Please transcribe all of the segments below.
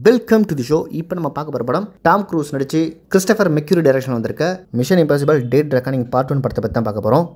Welcome to the show இப்போ நம்ம பார்க்க போகிற படம் டாம் க்ரூஸ் நடிச்சு கிறிஸ்டபர் மெக்யூரி டைரக்ஷன் வந்திருக்க மிஷன் இம்பாசிபிள் டேட் ரெக்கார்டிங் பார்ட் ஒன் படத்தை பற்றி தான் பார்க்க போகிறோம்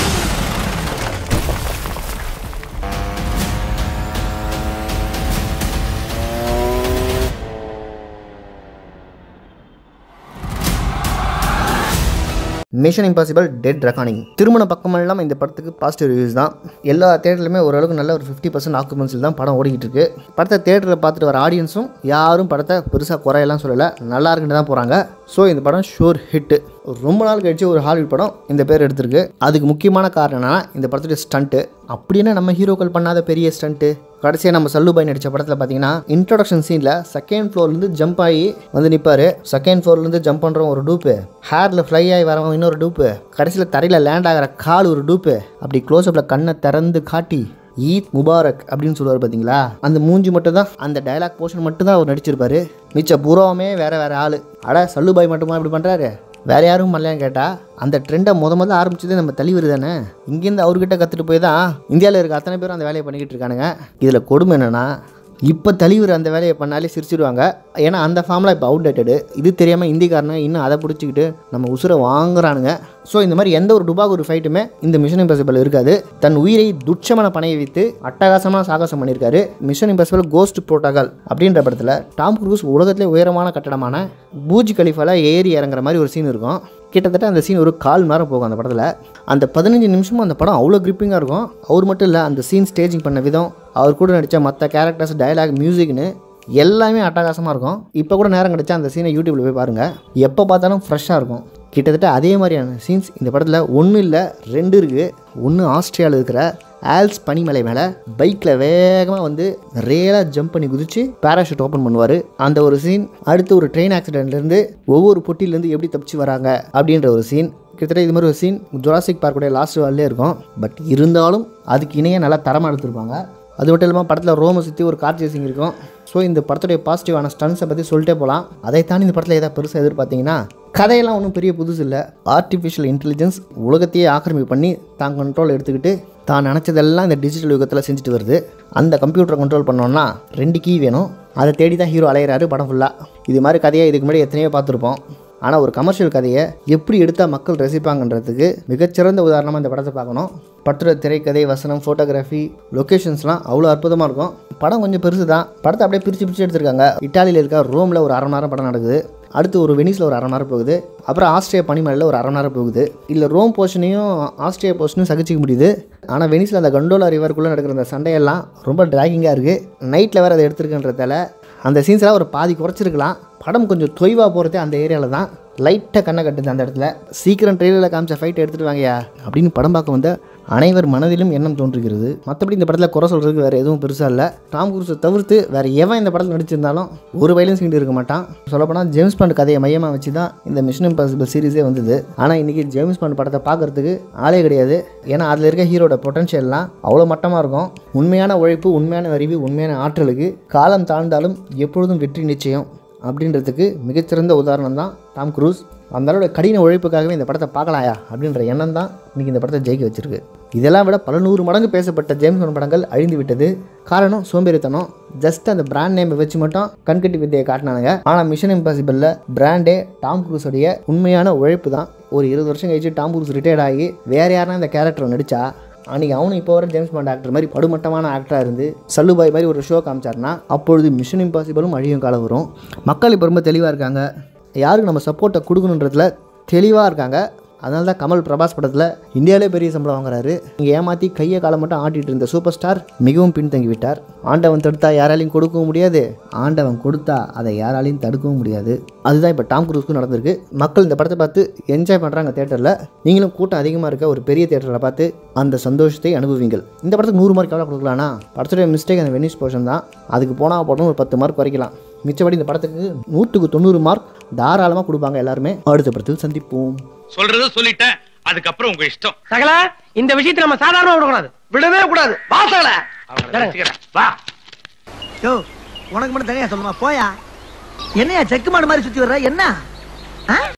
மிஷன் இம்பாசிபிள் டெட் ரெக்கார்டிங் திருமண பக்கமெல்லாம் இந்த படத்துக்கு பாசிட்டிவ் ரிவ்யூஸ் தான் எல்லா தேட்டர்லையுமே ஓரளவுக்கு நல்ல ஒரு ஃபிஃப்டி பர்சன்ட் ஆக்குமெண்ட்ஸில் தான் படம் ஓடிக்கிட்டு இருக்கு படத்தை தேட்டரில் பார்த்துட்டு வர ஆடியன்ஸும் யாரும் படத்தை பெருசாக குறையெல்லாம் சொல்லலை நல்லா இருக்குன்னு தான் போகிறாங்க ஸோ இந்த படம் ஷோர் ஹிட்டு ரொம்ப நாள் கழிச்சு ஒரு ஹாலிவுட் படம் இந்த பேர் எடுத்திருக்கு அதுக்கு முக்கியமான காரணம் என்னன்னா இந்த படத்துடைய ஸ்டண்ட்டு அப்படின்னா நம்ம ஹீரோக்கள் பண்ணாத பெரிய ஸ்டண்ட்டு கடைசியாக நம்ம சல்லுபாய் நடித்த படத்தில் பார்த்தீங்கன்னா இன்ட்ரடக்ஷன் சீனில் செகண்ட் ஃப்ளோர்லேருந்து ஜம்ப் ஆகி வந்து நிற்பார் செகண்ட் ஃப்ளோர்லேருந்து ஜம்ப் பண்ணுற ஒரு டூப்பு ஹேரில் ஃப்ளை ஆகி வரவன் இன்னொரு டூப்பு கடைசியில் தரையில் லேண்ட் ஆகிற கால் ஒரு டூப்பு அப்படி க்ளோஸ்அப்பில் கண்ணை திறந்து காட்டி ஈத் முபாரக் அப்படின்னு சொல்லுவார் பார்த்தீங்களா அந்த மூஞ்சி மட்டும் தான் அந்த டயலாக் போர்ஷன் மட்டும் தான் அவர் நடிச்சிருப்பாரு மிச்ச பூராவுமே வேற வேற ஆள் அட சல்லுபாய் மட்டுமா இப்படி பண்ணுறாரு வேற யாரும் பண்ணலையான்னு கேட்டால் அந்த ட்ரெண்டை முத முதல்ல ஆரம்பிச்சதே நம்ம தலைவர் தானே இங்கேருந்து அவர்கிட்ட கற்றுட்டு போய் தான் இந்தியாவில் இருக்க அத்தனை பேரும் அந்த வேலையை பண்ணிக்கிட்டு இருக்கானுங்க இதில் கொடுமை என்னென்னா இப்போ தலைவர் அந்த வேலையை பண்ணாலே சிரிச்சிடுவாங்க ஏன்னா அந்த ஃபார்மில் இப்போ அவுடேட்டடு இது தெரியாமல் இந்திக்காரனுங்க இன்னும் அதை பிடிச்சிக்கிட்டு நம்ம உசுரை வாங்குறானுங்க ஸோ இந்த மாதிரி எந்த ஒரு டுபாக் ஒரு ஃபைட்டுமே இந்த மிஷன் இம்பாசிபிள் இருக்காது தன் உயிரை துட்சமான பணையை வைத்து அட்டகாசமாக சாகசம் பண்ணியிருக்காரு மிஷன் இம்பாசிபிள் கோஸ்ட் புரோட்டோகால் அப்படின்ற படத்தில் டாம் குரூஸ் உலகத்திலே உயரமான கட்டடமான பூஜ் கலிஃபால ஏறி இறங்குற மாதிரி ஒரு சீன் இருக்கும் கிட்டத்தட்ட அந்த சீன் ஒரு கால் மணி நேரம் போகும் அந்த படத்தில் அந்த பதினஞ்சு நிமிஷமும் அந்த படம் அவ்வளோ கிரிப்பிங்காக இருக்கும் அவர் மட்டும் இல்லை அந்த சீன் ஸ்டேஜிங் பண்ண விதம் அவர் கூட நடித்த மற்ற கேரக்டர்ஸ் டயலாக் மியூசிக்னு எல்லாமே அட்டகாசமாக இருக்கும் இப்போ கூட நேரம் கிடச்சா அந்த சீனை யூடியூப்பில் போய் பாருங்கள் எப்போ பார்த்தாலும் ஃப்ரெஷ்ஷாக இருக்கும் கிட்டத்தட்ட அதே மாதிரியான சீன்ஸ் இந்த படத்தில் ஒன்றும் இல்லை ரெண்டு இருக்குது ஒன்று ஆஸ்திரியாவில் இருக்கிற ஆல்ஸ் பனிமலை மேலே பைக்கில் வேகமாக வந்து ரேலாக ஜம்ப் பண்ணி குதிச்சு பேராஷூட் ஓப்பன் பண்ணுவார் அந்த ஒரு சீன் அடுத்து ஒரு ட்ரெயின் ஆக்சிடென்ட்லேருந்து ஒவ்வொரு பொட்டிலேருந்து எப்படி தப்பிச்சு வராங்க அப்படின்ற ஒரு சீன் கிட்டத்தட்ட இது மாதிரி ஒரு சீன் ஜுராசிக் பார்க்குடைய லாஸ்ட் வால்லே இருக்கும் பட் இருந்தாலும் அதுக்கு இணையாக நல்லா தரமாக எடுத்திருப்பாங்க அது மட்டும் இல்லாமல் படத்தில் ரோமை சுற்றி ஒரு கார் சேசிங் இருக்கும் ஸோ இந்த படத்துடைய பாசிட்டிவான ஸ்டன்ஸை பற்றி சொல்லிட்டே போகலாம் அதை தாண்டி இந்த படத்தில் ஏதாவது பெருசாக எதிர்பார்த்தீங்கன்னா கதையெல்லாம் ஒன்றும் பெரிய புதுசு இல்லை ஆர்டிஃபிஷியல் இன்டெலிஜென்ஸ் உலகத்தையே ஆக்கிரமிப்பு பண்ணி தான் கண்ட்ரோல் எடுத்துக்கிட்டு தான் நினச்சதெல்லாம் இந்த டிஜிட்டல் யுகத்தில் செஞ்சுட்டு வருது அந்த கம்ப்யூட்டரை கண்ட்ரோல் பண்ணோன்னா ரெண்டு கீ வேணும் அதை தேடி தான் ஹீரோ அலையிறாரு படம் ஃபுல்லாக இது மாதிரி கதையை இதுக்கு முன்னாடி எத்தனையோ பார்த்துருப்போம் ஆனால் ஒரு கமர்ஷியல் கதையை எப்படி எடுத்தால் மக்கள் ரசிப்பாங்கன்றதுக்கு மிகச்சிறந்த உதாரணமாக இந்த படத்தை பார்க்கணும் படத்தோட திரைக்கதை வசனம் ஃபோட்டோகிராஃபி லொக்கேஷன்ஸ்லாம் அவ்வளோ அற்புதமாக இருக்கும் படம் கொஞ்சம் பெருசு தான் படத்தை அப்படியே பிரித்து பிரித்து எடுத்திருக்காங்க இட்டாலியில் இருக்க ரோமில் ஒரு அரை மணி நேரம் படம் நடக்குது அடுத்து ஒரு வெனிஸில் ஒரு அரை மணி நேரம் போகுது அப்புறம் ஆஸ்திரியா பனிமலையில் ஒரு அரை மணி நேரம் போகுது இல்லை ரோம் போர்ஷனையும் ஆஸ்திரியா போர்ஷனையும் சகிச்சிக்க முடியுது ஆனால் வெனிஸில் அந்த கண்டோலா ரிவருக்குள்ளே நடக்கிற அந்த சண்டையெல்லாம் ரொம்ப ட்ராகிங்காக இருக்குது நைட்டில் வேறு அதை எடுத்துருக்குன்றதால அந்த சீன்ஸ்லாம் ஒரு பாதி குறைச்சிருக்கலாம் படம் கொஞ்சம் தொய்வாக போகிறதே அந்த ஏரியாவில் தான் லைட்டாக கண்ணை கட்டுது அந்த இடத்துல சீக்கிரம் ட்ரெயிலரில் காமிச்ச ஃபைட் எடுத்துகிட்டு வாங்கயா அப்படின்னு படம் பார்க்க வந்த அனைவர் மனதிலும் எண்ணம் தோன்றுகிறது மற்றபடி இந்த படத்தில் குறை சொல்கிறதுக்கு வேறு எதுவும் பெருசாக இல்லை டாம் குரூஸை தவிர்த்து வேறு எவன் இந்த படத்தில் நடிச்சிருந்தாலும் ஒரு வயலும் சீன் இருக்க மாட்டான் சொல்லப்போனால் ஜேம்ஸ் பாண்ட் கதையை மையமாக வச்சு தான் இந்த மிஷன் இம்பாசிபிள் சீரிஸே வந்தது ஆனால் இன்றைக்கி ஜேம்ஸ் பாண்ட் படத்தை பார்க்குறதுக்கு ஆளே கிடையாது ஏன்னா அதில் இருக்க ஹீரோட பொட்டன்ஷியல்லாம் அவ்வளோ மட்டமாக இருக்கும் உண்மையான உழைப்பு உண்மையான அறிவு உண்மையான ஆற்றலுக்கு காலம் தாழ்ந்தாலும் எப்பொழுதும் வெற்றி நிச்சயம் அப்படின்றதுக்கு மிகச்சிறந்த உதாரணம் தான் டாம் குரூஸ் அந்தளோட கடின உழைப்புக்காகவே இந்த படத்தை பார்க்கலாயா அப்படின்ற எண்ணம் தான் இன்றைக்கி இந்த படத்தை ஜெயிக்க வச்சிருக்கு இதெல்லாம் விட பல நூறு மடங்கு பேசப்பட்ட ஜேம்ஸ் பாண்ட் படங்கள் அழிந்து விட்டது காரணம் சோம்பேறித்தனம் ஜஸ்ட் அந்த பிராண்ட் நேமை வச்சு மட்டும் கண்கட்டி வித்தையை காட்டினானுங்க ஆனால் மிஷன் இம்பாசிபிளில் பிராண்டே டாம் குரூஸோடைய உண்மையான உழைப்பு தான் ஒரு இருபது வருஷம் கழிச்சு டாம் குரூஸ் ரிட்டையர்ட் ஆகி வேறு யாருன்னா இந்த கேரக்டர் நடித்தா அன்றைக்கி அவனும் இப்போ வர ஜேம்ஸ் பாண்ட் ஆக்டர் மாதிரி படுமட்டமான ஆக்டராக இருந்து சல்லுபாய் மாதிரி ஒரு ஷோ காமிச்சார்னா அப்பொழுது மிஷன் இம்பாசிபிளும் அழியும் காலம் வரும் மக்கள் இப்போ ரொம்ப தெளிவாக இருக்காங்க யாருக்கு நம்ம சப்போர்ட்டை கொடுக்கணுன்றதுல தெளிவாக இருக்காங்க அதனால தான் கமல் பிரபாஸ் படத்தில் இந்தியாவிலே பெரிய சம்பளம் வாங்குறாரு இங்கே ஏமாற்றி கையை காலை மட்டும் ஆட்டிட்டு இருந்த சூப்பர் ஸ்டார் மிகவும் பின்தங்கி விட்டார் ஆண்டவன் தடுத்தா யாராலையும் கொடுக்கவும் முடியாது ஆண்டவன் கொடுத்தா அதை யாராலையும் தடுக்கவும் முடியாது அதுதான் இப்போ டாம் குரூஸ்க்கும் நடந்திருக்கு மக்கள் இந்த படத்தை பார்த்து என்ஜாய் பண்ணுறாங்க தேட்டரில் நீங்களும் கூட்டம் அதிகமாக இருக்க ஒரு பெரிய தேட்டரில் பார்த்து அந்த சந்தோஷத்தை அனுபவிங்கள் இந்த படத்துக்கு நூறு மார்க் எவ்வளோ கொடுக்கலாம்னா படத்துடைய மிஸ்டேக் அந்த வெனிஸ் போர்ஷன் தான் அதுக்கு போனால் போட்டோம் ஒரு பத்து மார்க் குறைக்கலாம் மிச்சப்படி இந்த படத்துக்கு நூற்றுக்கு தொண்ணூறு மார்க் தாராளமாக கொடுப்பாங்க எல்லாருமே அடுத்த படத்தில் சந்திப்போம் சொல்றத சொல்லிட்டேன் அதுக்கப்புறம் உங்க இஷ்டம் சகல இந்த விஷயத்தை நம்ம சாதாரணமா விடக்கூடாது விடவே கூடாது வா சகல அவனை வச்சுக்கிறேன். வா யோ உனக்கு மட்டும் தனியா சொல்லுமா போயா என்னையா செக்கு மாடு மாதிரி சுத்தி வர்ற என்ன ஆ?